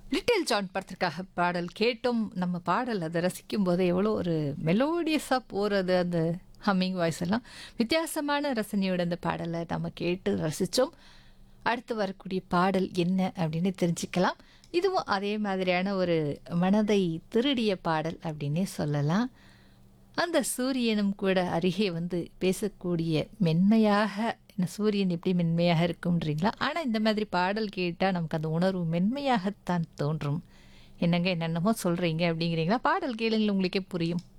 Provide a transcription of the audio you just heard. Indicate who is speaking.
Speaker 1: little John படத்திற்காக பாடல் கேட்டோம் நம்ம பாடல் அதை ரசிக்கும் போது எவ்வளோ ஒரு மெலோடியஸாக போகிறது அந்த ஹம்மிங் வாய்ஸ் எல்லாம் வித்தியாசமான ரசனையோட அந்த பாடலை நம்ம கேட்டு ரசித்தோம் அடுத்து வரக்கூடிய பாடல் என்ன அப்படின்னு தெரிஞ்சுக்கலாம் இதுவும் அதே மாதிரியான ஒரு மனதை திருடிய பாடல் அப்படின்னே சொல்லலாம் அந்த சூரியனும் கூட அருகே வந்து பேசக்கூடிய மென்மையாக என்ன சூரியன் எப்படி மென்மையாக இருக்கும்ன்றீங்களா ஆனால் இந்த மாதிரி பாடல் கேட்டால் நமக்கு அந்த உணர்வு மென்மையாகத்தான் தோன்றும் என்னங்க என்னென்னமோ சொல்கிறீங்க அப்படிங்கிறீங்களா பாடல் கேளுங்கள் உங்களுக்கே புரியும்